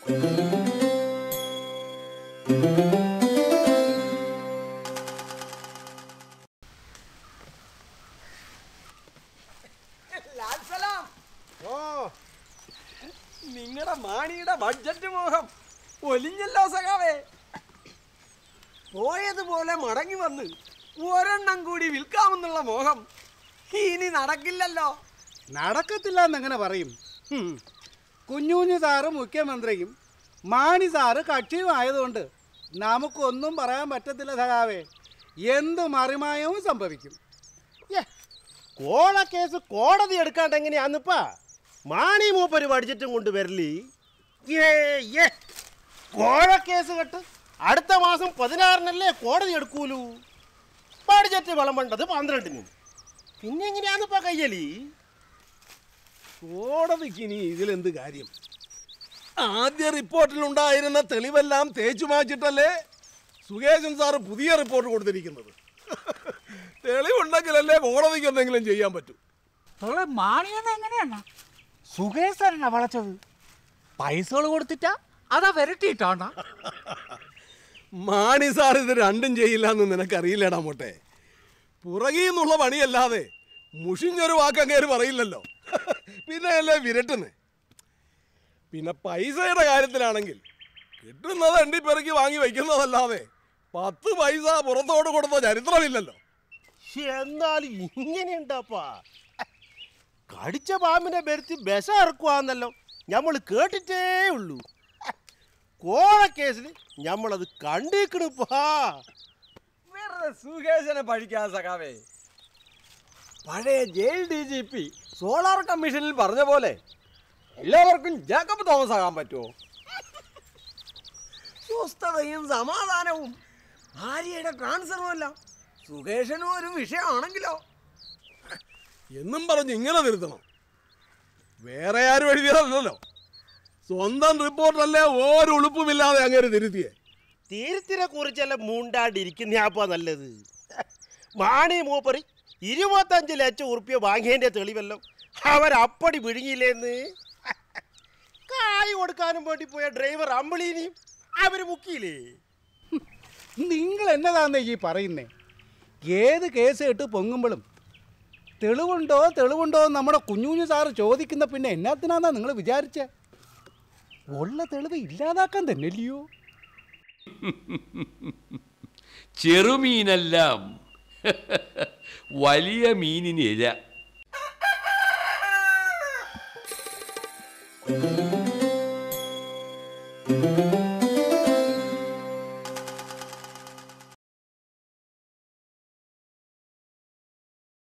ഓ നിങ്ങളുടെ മാണിയുടെ ബഡ്ജറ്റ് മോഹം ഒലിഞ്ഞല്ലോ സഖാവേ പോയതുപോലെ മടങ്ങി വന്ന് ഒരെണ്ണം കൂടി വിൽക്കാമെന്നുള്ള മോഹം ഇനി നടക്കില്ലല്ലോ നടക്കത്തില്ല എന്നെങ്ങനെ പറയും ഹും. കുഞ്ഞുഞ്ഞു സാറ് മുഖ്യമന്ത്രിയും മാണി സാറ് കക്ഷിയും ആയതുകൊണ്ട് നമുക്കൊന്നും പറയാൻ പറ്റത്തില്ല സഖാവേ എന്ത് മറിമായവും സംഭവിക്കും കോള കേസ് കോടതി എടുക്കാണ്ട് എങ്ങനെയാന്നിപ്പാ മാണി മൂപ്പര് ബഡ്ജറ്റും കൊണ്ട് വരലി ഏ ഏ കോഴ കേസ് കെട്ട് അടുത്ത മാസം പതിനാറിനല്ലേ കോടതി എടുക്കൂലൂ ബഡ്ജറ്റ് വിളമ്പേണ്ടത് പന്ത്രണ്ടിന് പിന്നെ എങ്ങനെയാന്നിപ്പാ കയ്യലി കോടതിക്ക് ഇനി ഇതിലെന്ത് കാര്യം ആദ്യ റിപ്പോർട്ടിലുണ്ടായിരുന്ന തെളിവെല്ലാം തേച്ചു മാച്ചിട്ടല്ലേ സുകേശൻ സാറ് പുതിയ റിപ്പോർട്ട് കൊടുത്തിരിക്കുന്നത് തെളിവുണ്ടെങ്കിലല്ലേ കോടതിക്ക് എന്തെങ്കിലും ചെയ്യാൻ പറ്റൂ തൊളെ മാണിയെന്ന് എങ്ങനെയാണ് സുഖേശ്വരനാ വളച്ചത് പൈസകൾ കൊടുത്തിട്ടാ അതാ വരട്ടിയിട്ടാണ് മാണി സാർ ഇത് രണ്ടും ചെയ്യില്ല എന്ന് നിനക്കറിയില്ലടാ മോട്ടെ പുറകിൽ നിന്നുള്ള പണിയല്ലാതെ മുഷിഞ്ഞൊരു വാക്കങ്ങേര് പറയില്ലല്ലോ പിന്നെ അല്ലേ വിരട്ടുന്നേ പിന്നെ പൈസയുടെ കാര്യത്തിലാണെങ്കിൽ കിട്ടുന്നത് എണ്ണി പെറുക്കി വാങ്ങി വയ്ക്കുന്നതല്ലാതെ പത്ത് പൈസ പുറത്തോട്ട് കൊടുത്ത ചരിത്രമില്ലല്ലോ എന്നാലും ഇങ്ങനെയുണ്ടാപ്പാ കടിച്ച പാമ്പിനെ വരുത്തി ബസ ഇറക്കുവാന്നല്ലോ നമ്മൾ കേട്ടിട്ടേ ഉള്ളൂ കോഴ കേസിൽ നമ്മളത് കണ്ടിക്കണിപ്പാ വെറുതെ സുകേശനെ പഴിക്കാൻ സഖാവേ പഴയ jail D G P solar കമ്മീഷനിൽ പറഞ്ഞ പോലെ എല്ലാവർക്കും ജേക്കബ് തോമസ് ആകാൻ പറ്റുമോ സ്വസ്ഥതയും സമാധാനവും ഭാര്യയുടെ ട്രാൻസ്ഫറും എല്ലാം സുകേഷനും ഒരു വിഷയമാണെങ്കിലോ എന്നും പറഞ്ഞ് ഇങ്ങനെ തിരുത്തണം വേറെ ആരും എഴുതിയതല്ലല്ലോ സ്വന്തം റിപ്പോർട്ടല്ലേ ഒരു ഉളുപ്പുമില്ലാതെ അങ്ങനെ തിരുത്തിയേ തീരത്തിനെ കുറിച്ചെല്ലാം മൂണ്ടാണ്ടിരിക്കുന്നയാപ്പാ നല്ലത് മാണി മൂപ്പറി ഇരുപത്തഞ്ച് ലക്ഷം ഉറുപ്പ്യ വാങ്ങിയതിൻ്റെ തെളിവല്ലോ അവരപ്പടി വിഴുങ്ങിയില്ലേന്ന് കായ് കൊടുക്കാനും വേണ്ടി പോയ ഡ്രൈവർ അമ്പിളീനെയും അവര് മുക്കിയില്ലേ നിങ്ങൾ എന്നതാന്നേ ഈ പറയുന്നേ ഏത് കേസ് കേട്ട് പൊങ്ങുമ്പോഴും തെളിവുണ്ടോ തെളിവുണ്ടോ എന്ന് നമ്മുടെ കുഞ്ഞുഞ്ഞു സാറ് ചോദിക്കുന്ന പിന്നെ എന്നാത്തിനാന്നാ നിങ്ങൾ വിചാരിച്ചേ ഉള്ള തെളിവ് ഇല്ലാതാക്കാൻ തന്നെയല്ലയോ ചെറുമീനെല്ലാം വലിയ മീനിനിര ആ